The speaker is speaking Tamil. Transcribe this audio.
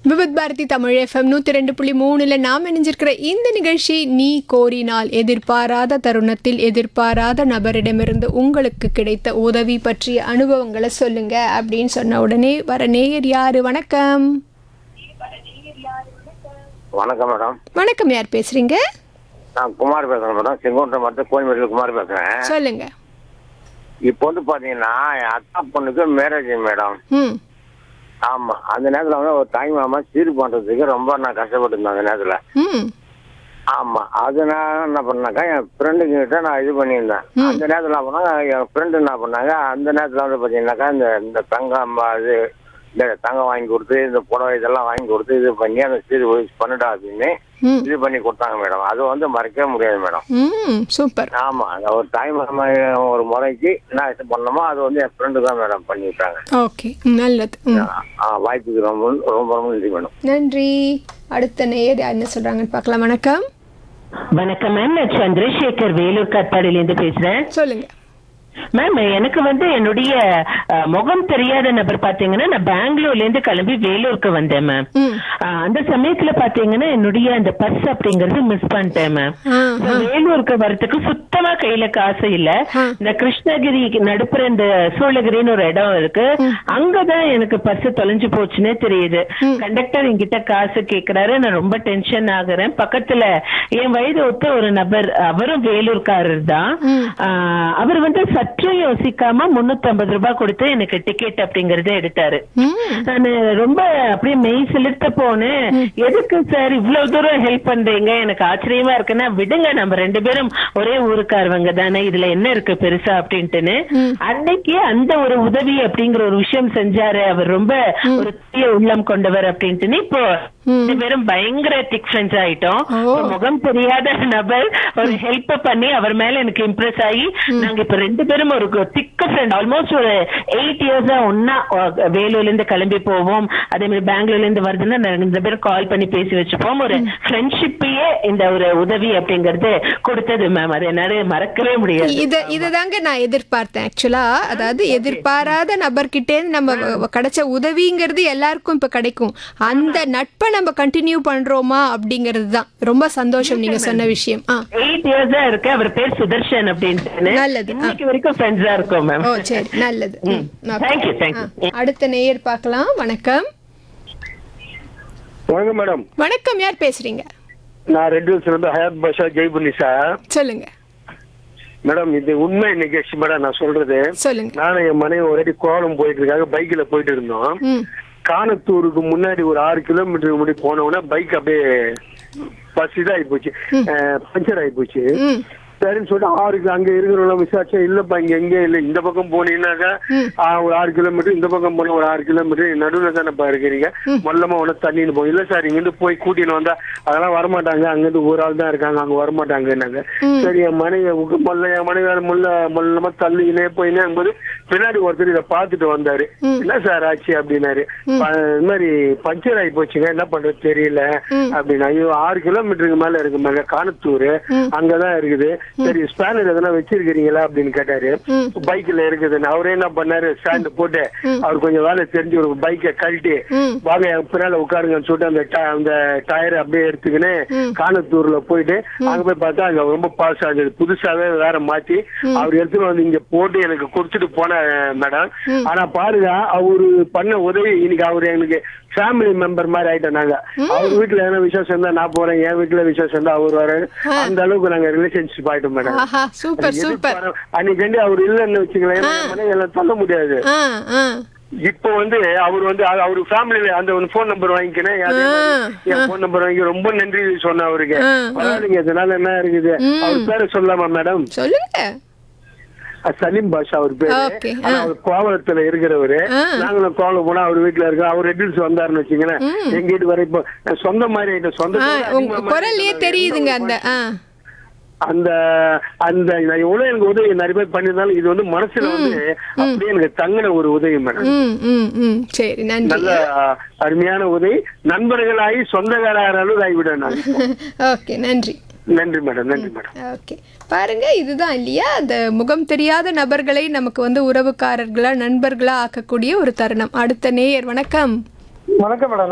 விவித் பாரதி தமிழ் எஃப்எம் நூற்றி ரெண்டு புள்ளி மூணில் நாம் இணைஞ்சிருக்கிற இந்த நிகழ்ச்சி நீ கோரினால் எதிர்பாராத தருணத்தில் எதிர்பாராத நபரிடமிருந்து உங்களுக்கு கிடைத்த உதவி பற்றிய அனுபவங்களை சொல்லுங்க அப்படின்னு சொன்ன உடனே வர நேயர் யாரு வணக்கம் வணக்கம் மேடம் வணக்கம் யார் பேசுறீங்க நான் குமார் பேசுறேன் மேடம் செங்கோட்டை மட்டும் கோயம்பேட்டில் குமார் பேசுறேன் சொல்லுங்க இப்போ வந்து பாத்தீங்கன்னா என் அக்கா பொண்ணுக்கு மேரேஜ் மேடம் ம் ஆமா அந்த நேரத்துல வந்து ஒரு தாய் மாமா சீர் பண்றதுக்கு ரொம்ப நான் கஷ்டப்பட்டு இருந்தேன் அந்த நேரத்துல ம் ஆமா அது நான் என்ன பண்ணாக்கா என் ஃப்ரெண்டுங்க கிட்ட நான் இது பண்ணியிருந்தேன் அந்த நேரத்துல என்ன பண்ணாங்க என் ஃப்ரெண்டு என்ன பண்ணாங்க அந்த நேரத்துல வந்து பாத்தீங்கன்னாக்கா இந்த இந்த தங்கம் ம- இது இந்த தங்கம் வாங்கி கொடுத்து இந்த புடவை இதெல்லாம் வாங்கி கொடுத்து இது பண்ணி அந்த சீர் பண்ணிட்டா அப்படின்னு ம் இது பண்ணி கொடுத்தாங்க மேடம் அது வந்து மறக்கவே முடியாது மேடம் ம் சூப்பர் ஆமா அந்த ஒரு தாய் மாமா ஒரு முறைக்கு என்ன இது பண்ணோமோ அது வந்து என் ஃப்ரெண்டு தான் மேடம் பண்ணி விட்டாங்க ஓகே நல்லது ம் ஆ, வாய்ப்புக்கு ரொம்ப ரொம்ப ரொம்ப நன்றி மேடம் நன்றி அடுத்த நேயர் யார் என்ன சொல்றாங்கன்னு பார்க்கலாம் வணக்கம் வணக்கம் மேம் நான் சந்திரசேகர் வேலூர் காட்பாடியிலேருந்து பேசுறேன் சொல்லுங்க மேம் எனக்கு வந்து என்னுடைய அஹ், முகம் தெரியாத நபர் பாத்தீங்கன்னா நான் பெங்களூர்ல இருந்து கிளம்பி வேலூருக்கு வந்தேன் மேம் ம் அஹ், அந்த சமயத்துல பாத்தீங்கன்னா என்னுடைய அந்த பர்ஸ் அப்படிங்கறது மிஸ் பண்ணிட்டேன் மேம் ஆ So, வேலூருக்கு வரதுக்கு சுத்தமா கையில காசு இல்ல ஆ. இந்த கிருஷ்ணகிரி நடுப்புற இந்த சூளகிரின்னு ஒரு இடம் இருக்கு அங்கதான் எனக்கு பர்ஸ் தொலைஞ்சு போச்சுன்னே தெரியுது கண்டக்டர் என்கிட்ட காசு கேக்குறாரு நான் ரொம்ப டென்ஷன் ஆகுறேன் பக்கத்துல என் வயது ஒத்த ஒரு நபர் அவரும் வேலூர்காரர் தான் ஆஹ், அவர் வந்து சற்று யோசிக்காம முன்னூத்தி ஐம்பது ரூபாய் கொடுத்து எனக்கு டிக்கெட் அப்படிங்கறத எடுத்தாரு ம் நானு ரொம்ப அப்படியே மெய் சிலிர்த்த போனேன் எதுக்கு சார் இவ்வளவு தூரம் ஹெல்ப் பண்றீங்க எனக்கு ஆச்சரியமா இருக்குன்னா விடுங்க நம்ம ரெண்டு பேரும் ஒரே ஊருக்காரவங்க தானே இதுல என்ன இருக்கு பெருசா அப்படின்ட்டுன்னு அன்னைக்கு அந்த ஒரு உதவி அப்படிங்கிற ஒரு விஷயம் செஞ்சாரு அவர் ரொம்ப ஒரு தீய உள்ளம் கொண்டவர் அப்படின்ட்டுன்னு இப்போ ரெண்டு பேரும் பயங்கர திக் ஃப்ரெண்ட்ஸ் ஆயிட்டோம் ஓ. ஒரு முகம் தெரியாத நபர் ஒரு ஹெல்ப் பண்ணி அவர் மேல எனக்கு இம்ப்ரெஸ் ஆகி நாங்க இப்ப ரெண்டு பேரும் ஒரு திக்க ஃப்ரெண்ட் ஆல்மோஸ்ட் ஒரு எயிட் இயர்ஸா ஒன்னா வேலூர்ல இருந்து கிளம்பி போவோம் அதே மாதிரி பெங்களூர்ல இருந்து வருதுன்னா நாங்க ரெண்டு பேரும் கால் பண்ணி பேசி வச்சுப்போம் ஒரு ஃப்ரெண்ட்ஷிப்பையே இந்த ஒரு உதவி அப்படிங்கறது கொடுத்தது மேம் அது என்னால மறக்கவே முடியாது இத இததாங்க நான் எதிர்பார்த்தேன் ஆக்சுவலா அதாவது எதிர்பாராத நபர்கிட்டே நம்ம வ- கிடைச்ச உதவிங்கிறது எல்லாருக்கும் இப்ப கிடைக்கும் அந்த நட்பை நம்ம கண்டினியூ பண்றோமா அப்படிங்கிறது தான் ரொம்ப சந்தோஷம் நீங்க சொன்ன விஷயம் ஆ எயிட் இயர்ஸா இருக்கு அவர் பேர் சுதர்ஷன் அப்படின்ட்டு நல்லது. ஆ. இன்னைக்கு வரைக்கும் ஃப்ரெண்ட்ஸா இருக்கோம் மேம் ஓ சரி நல்லது ம், okay. தேங்க்யூ ஆ, தேங்க்யூ அடுத்த நேயர் பார்க்கலாம் வணக்கம் வணக்கம் மேடம் வணக்கம் யார் பேசுறீங்க நான் ரெட் ஹில்ஸ்ல இருந்து ஹயாத் பாஷா ஜெய்புன்னி சார் சொல்லுங்க மேடம் இது உண்மை நிகழ்ச்சி மேடம் நான் சொல்றது சொல்லுங்க நானும் என் மனைவி ஒரேடி கோலம் போயிட்டு இருக்காங்க பைக்ல போயிட்டு இருந்தோம் ம் காணத்தூருக்கு முன்னாடி ஒரு ஆறு கிலோமீட்டருக்கு முன்னாடி போன உடனே பைக் அப்படியே பஸ் இதாகி போச்சு அஹ், பஞ்சர் ஆகி போச்சு ம் சரின்னு சொல்லிட்டு ஆறுக்கு அங்க இருக்கிறவங்க விசாரிச்சா இல்லப்பா இங்க எங்கே இல்லை இந்த பக்கம் போனீங்கன்னாக்கா ஆ, ஒரு ஆறு கிலோமீட்டர் இந்த பக்கம் போனா ஒரு ஆறு கிலோமீட்டர் நடுவில் தானேப்பா இருக்கிறீங்க மொல்லமா உடனே தண்ணின்னு போகும் இல்ல சார் இங்கிருந்து போய் கூட்டின்னு வந்தா அதெல்லாம் வரமாட்டாங்க அங்கிருந்து ஒரு ஆள் தான் இருக்காங்க அங்க வரமாட்டாங்கன்னாங்க சரி என் மனைவி உங்க மொல்ல என் மனைவி முல்ல மொல்லமா தள்ளினே போயினே போது பின்னாடி ஒருத்தர் இதை பார்த்துட்டு வந்தாரு என்ன சார் ஆச்சு அப்படின்னாரு ப- இது மாதிரி பஞ்சர் ஆகி போச்சுங்க என்ன பண்றது தெரியல அப்படின்னு ஐயோ ஆறு கிலோமீட்டருக்கு மேல இருக்கு மேல காணத்தூர் அங்கதான் இருக்குது சரி ஸ்பேனர் எதனா வச்சிருக்கிறீங்களா அப்படின்னு கேட்டாரு பைக்ல இருக்குதுன்னு அவரே என்ன பண்ணாரு ஸ்டாண்ட் போட்டு அவர் கொஞ்சம் வேலை தெரிஞ்சு ஒரு பைக்கை கழட்டி வாங்க என் பின்னால உட்காருங்கன்னு சொல்லிட்டு அந்த டய- அந்த டயரை அப்படியே எடுத்துக்கின்னு காணத்தூர்ல போயிட்டு அங்க போய் பார்த்தா அங்க ரொம்ப பாஸ் ஆகுது புதுசாவே வேற மாத்தி அவர் எடுத்துட்டு வந்து இங்க போட்டு எனக்கு கொடுத்துட்டு போன மேடம் ஆனா பாருங்க அவரு பண்ண உதவி இன்னைக்கு அவரு எனக்கு ஃபேமிலி மெம்பர் மாதிரி ஆயிட்டோம் நாங்க அவர் வீட்டுல என்ன விசேஷம் இருந்தா நான் போறேன் என் வீட்டுல விசேஷம் இருந்தா அவர் வர அந்த அளவுக்கு நாங்க ரிலேஷன்ஷிப் ஆயிட்டோம் மேடம் ஆஹா சூப்பர் சூப்பர் அன்னைக்கு அவர் இல்லைன்னு வச்சுங்களேன் ஏன்னா என் மனைவி எல்லாம் தள்ள முடியாது ஆ ஆ இப்போ வந்து அவர் வந்து அது அவர் ஃபேமிலில அந்த ஒரு ஃபோன் நம்பர் வாங்கிக்கினேன் அதே மாதிரி என் ஃபோன் நம்பர் வாங்கி ரொம்ப நன்றி சொன்ன அவருக்கு ஆ, பரவாயில்லைங்க இதனால என்ன இருக்குது அவர் பேரை சொல்லலாமா மேடம் சொல்லுங்க சலீம் பாஷா அவர் பேரு Okay, ஆனா அவர் கோவளத்துல இருக்கிறவரு ஆ. நாங்களும் கோவலம் போனா அவர் வீட்டுல இருக்கோம் அவர் ரெட்டில்ஸ் வந்தாருன்னு வச்சுங்களேன் எங்க வீட்டு வரை இப்போ சொந்த மாதிரி ஆயிட்டோம் சொந்த ஆ சொந்த உங்க அதிகமா குரல்லயே மாதிரி தெரியுதுங்க அந்த ஆ அந்த அந்த நான் எவ்வளவு எனக்கு உதவி நிறைய பேர் பண்ணியிருந்தாலும் இது வந்து மனசுல வந்து அப்படியே எனக்கு தங்கின ஒரு உதவி மேடம் ம் ம் ம் சரி நன்றி நல்ல அஹ், அருமையான உதவி நண்பர்களாகி சொந்தக்காரர் அளவு ஆகிவிடும் நான் இப்போ. ஓகே நன்றி நன்றி மேடம் நன்றி மேடம் ஓகே பாருங்க இதுதான் இல்லையா அந்த முகம் தெரியாத நபர்களை நமக்கு வந்து உறவுக்காரர்களா நண்பர்களா ஆக்கக்கூடிய ஒரு தருணம் அடுத்த நேயர் வணக்கம் வணக்கம் மேடம்